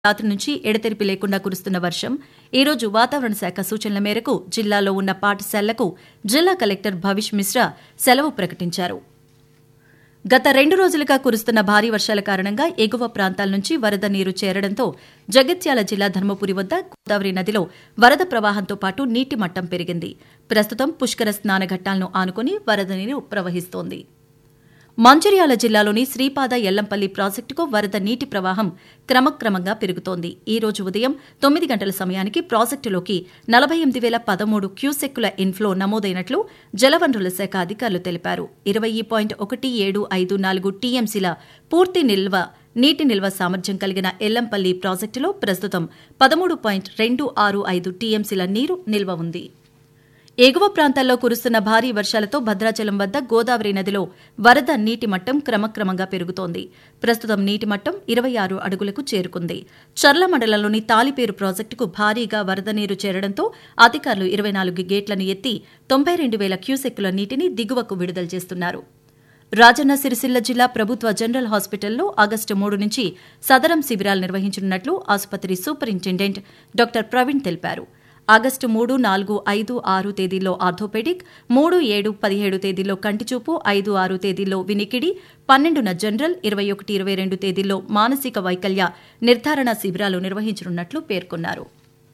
రాత్రి నుంచి ఎడతెరిపి లేకుండా కురుస్తున్న వర్షం ఈ రోజు వాతావరణ శాఖ సూచనల మేరకు జిల్లాలో ఉన్న పాఠశాలలకు జిల్లా కలెక్టర్ భవిష్ మిశ్రా సెలవు ప్రకటించారు గత రెండు రోజులుగా కురుస్తున్న భారీ వర్షాల కారణంగా ఎగువ ప్రాంతాల నుంచి వరద నీరు చేరడంతో జగిత్యాల జిల్లా ధర్మపురి వద్ద గోదావరి నదిలో వరద ప్రవాహంతో పాటు నీటి మట్టం పెరిగింది ప్రస్తుతం పుష్కర స్నానఘట్టాలను ఆనుకుని వరద నీరు ప్రవహిస్తోంది మంచిర్యాల జిల్లాలోని శ్రీపాద ఎల్లంపల్లి ప్రాజెక్టుకు వరద నీటి ప్రవాహం క్రమక్రమంగా పెరుగుతోంది ఈ రోజు ఉదయం తొమ్మిది గంటల సమయానికి ప్రాజెక్టులోకి నలభై ఎనిమిది వేల పదమూడు క్యూసెక్కుల ఇన్ఫ్లో నమోదైనట్లు జలవనరుల శాఖ అధికారులు తెలిపారు ఇరవై పాయింట్ ఒకటి ఏడు ఐదు నాలుగు టీఎంసీల పూర్తి నిల్వ నీటి నిల్వ సామర్థ్యం కలిగిన ఎల్లంపల్లి ప్రాజెక్టులో ప్రస్తుతం పదమూడు పాయింట్ రెండు ఆరు ఐదు టీఎంసీల నీరు నిల్వ ఉంది ఎగువ ప్రాంతాల్లో కురుస్తున్న భారీ వర్షాలతో భద్రాచలం వద్ద గోదావరి నదిలో వరద నీటి మట్టం క్రమక్రమంగా పెరుగుతోంది ప్రస్తుతం నీటి మట్టం ఇరవై ఆరు అడుగులకు చేరుకుంది చర్ల మండలంలోని తాలిపేరు ప్రాజెక్టుకు భారీగా వరద నీరు చేరడంతో అధికారులు ఇరవై నాలుగు గేట్లను ఎత్తి తొంభై రెండు వేల క్యూసెక్కుల నీటిని దిగువకు విడుదల చేస్తున్నారు రాజన్న సిరిసిల్ల జిల్లా ప్రభుత్వ జనరల్ హాస్పిటల్లో ఆగస్టు మూడు నుంచి సదరం శిబిరాలు నిర్వహించనున్నట్లు ఆసుపత్రి సూపరింటెండెంట్ డాక్టర్ ప్రవీణ్ తెలిపారు ఆగస్టు మూడు నాలుగు ఐదు ఆరు తేదీల్లో ఆర్థోపెడిక్ మూడు ఏడు పదిహేడు తేదీల్లో కంటిచూపు ఐదు ఆరు తేదీల్లో వినికిడి పన్నెండున జనరల్ ఇరవై ఒకటి ఇరవై రెండు తేదీల్లో మానసిక వైకల్య నిర్ధారణ శిబిరాలు నిర్వహించనున్నట్లు పేర్కొన్నారు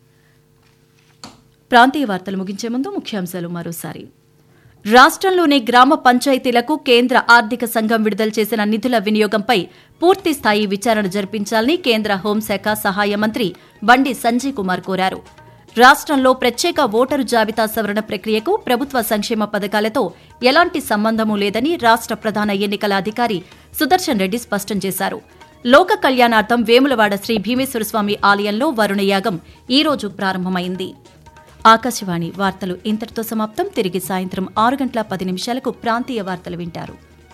ప్రాంతీయ వార్తలు ముగించే ముందు ముఖ్యాంశాలు మరోసారి రాష్ట్రంలోని గ్రామ పంచాయతీలకు కేంద్ర ఆర్థిక సంఘం విడుదల చేసిన నిధుల వినియోగంపై పూర్తి స్థాయి విచారణ జరిపించాలని కేంద్ర హోంశాఖ సహాయ మంత్రి బండి సంజయ్ కుమార్ కోరారు రాష్ట్రంలో ప్రత్యేక ఓటరు జాబితా సవరణ ప్రక్రియకు ప్రభుత్వ సంక్షేమ పథకాలతో ఎలాంటి సంబంధమూ లేదని రాష్ట్ర ప్రధాన ఎన్నికల అధికారి సుదర్శన్ రెడ్డి స్పష్టం చేశారు లోక కళ్యాణార్థం వేములవాడ శ్రీ భీమేశ్వరస్వామి ఆలయంలో వరుణయాగం ఈ రోజు ప్రారంభమైంది ఆకాశవాణి వార్తలు ఇంతటితో సమాప్తం తిరిగి సాయంత్రం ఆరు గంటల పది నిమిషాలకు ప్రాంతీయ వార్తలు వింటారు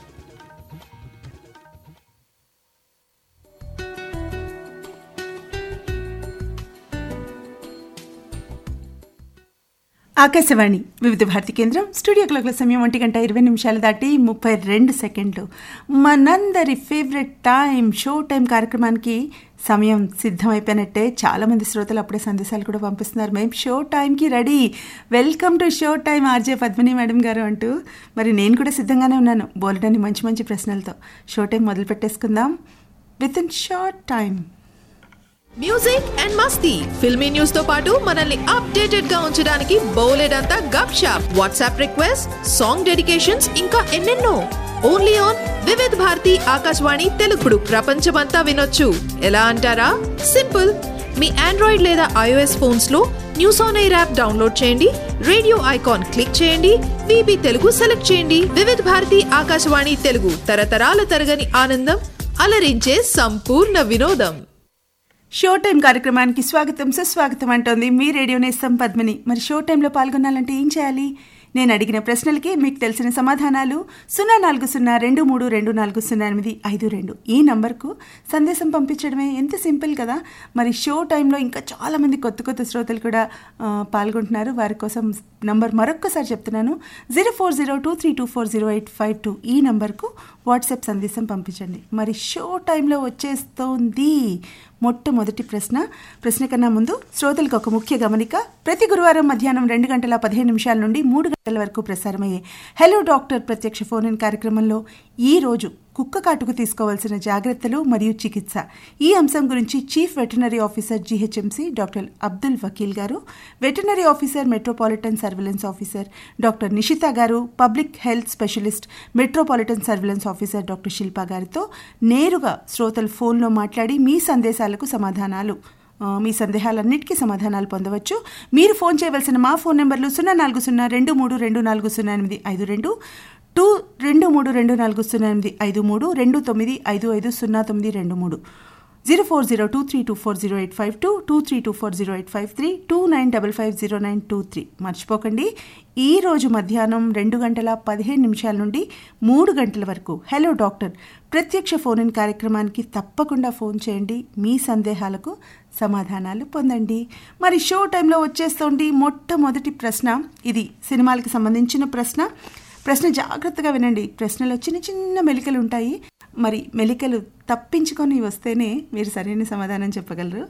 ఆకాశవాణి వివిధ భారతి కేంద్రం స్టూడియో క్లాక్ల సమయం ఒంటి గంట ఇరవై నిమిషాలు దాటి ముప్పై రెండు సెకండ్లు మనందరి ఫేవరెట్ టైం షో టైం కార్యక్రమానికి సమయం సిద్ధమైపోయినట్టే చాలామంది శ్రోతలు అప్పుడే సందేశాలు కూడా పంపిస్తున్నారు మేము షో టైంకి ready welcome to show time RJ Padmini madam గారు అంటూ మరి నేను కూడా సిద్ధంగానే ఉన్నాను బోలెడని మంచి మంచి ప్రశ్నలతో షో టైం మొదలు పెట్టేసుకుందాం with in short time music and మస్తీ ఫిల్మీ న్యూస్ తో పాటు మనల్ని అప్డేటెడ్ గా ఉంచడానికి బోలెడంతా గప్ షాప్ వాట్సాప్ రిక్వెస్ట్ సాంగ్ డెడికేషన్స్ ఇంకా ఎన్నెన్నో ఓన్లీ ఆన్ వివిధ్ భారతి ఆకాశవాణి తెలుగుడు ప్రపంచమంతా వినొచ్చు ఎలా అంటారా సింపుల్ మీ ఆండ్రాయిడ్ లేదా ఐఓఎస్ ఫోన్స్ లో news on air app download చేయండి రేడియో ఐకాన్ క్లిక్ చేయండి విబి తెలుగు సెలెక్ట్ చేయండి వివిధ్ భారతి ఆకాశవాణి తెలుగు తరతరాల తరగని ఆనందం అలరించే సంపూర్ణ వినోదం షో టైం కార్యక్రమానికి స్వాగతం సుస్వాగతం అంటోంది మీ రేడియో నేస్తం పద్మిని మరి షో టైంలో పాల్గొనాలంటే ఏం చేయాలి నేను అడిగిన ప్రశ్నలకి మీకు తెలిసిన సమాధానాలు సున్నా నాలుగు సున్నా రెండు మూడు రెండు నాలుగు సున్నా ఎనిమిది ఐదు రెండు ఈ నంబర్కు సందేశం పంపించడమే ఎంత సింపుల్ కదా మరి షో టైంలో ఇంకా చాలామంది కొత్త కొత్త శ్రోతలు కూడా ఆ, పాల్గొంటున్నారు వారి కోసం నంబర్ మరొక్కసారి చెప్తున్నాను zero four zero two three two four zero eight five two ఈ నంబర్కు వాట్సాప్ సందేశం పంపించండి మరి షో టైంలో వచ్చేస్తోంది మొట్టమొదటి ప్రశ్న ప్రశ్న కన్నా ముందు శ్రోతలకు ఒక ముఖ్య గమనిక ప్రతి గురువారం మధ్యాహ్నం రెండు గంటల పదిహేను నిమిషాల నుండి మూడు గంటల వరకు ప్రసారమయ్యే హలో డాక్టర్ ప్రత్యక్ష ఫోన్ ఇన్ కార్యక్రమంలో ఈ రోజు కుక్క కాటుకు తీసుకోవాల్సిన జాగ్రత్తలు మరియు చికిత్స ఈ అంశం గురించి chief veterinary officer GHMC doctor Abdul Vakeel గారు veterinary officer metropolitan surveillance officer doctor Nishitha గారు public health specialist metropolitan surveillance officer doctor Shilpa గారితో నేరుగా శ్రోతలు ఫోన్లో మాట్లాడి మీ సందేశాలకు సమాధానాలు ఆ, మీ సందేహాలన్నిటికీ సమాధానాలు పొందవచ్చు మీరు ఫోన్ చేయవలసిన మా ఫోన్ నెంబర్లు సున్నా నాలుగు సున్నా రెండు మూడు రెండు నాలుగు సున్నా ఎనిమిది ఐదు రెండు టూ రెండు మూడు రెండు నాలుగు సున్నా ఎనిమిది ఐదు మూడు రెండు తొమ్మిది ఐదు ఐదు సున్నా తొమ్మిది రెండు మూడు zero four zero two three two four zero eight five two two three two four zero eight five three two nine double five zero nine two three మర్చిపోకండి ఈ రోజు మధ్యాహ్నం రెండు గంటల పదిహేను నిమిషాల నుండి మూడు గంటల వరకు హలో డాక్టర్ ప్రత్యక్ష ఫోన్ ఇన్ కార్యక్రమానికి తప్పకుండా ఫోన్ చేయండి మీ సందేహాలకు సమాధానాలు పొందండి మరి షో టైంలో వచ్చేస్తోంది మొట్టమొదటి ప్రశ్న ఇది సినిమాలకు సంబంధించిన ప్రశ్న ప్రశ్న జాగ్రత్తగా వినండి ప్రశ్నలో చిన్న చిన్న మెలికలు ఉంటాయి మరి మెలికలు తప్పించుకొని వస్తేనే మీరు సరైన సమాధానం చెప్పగలరు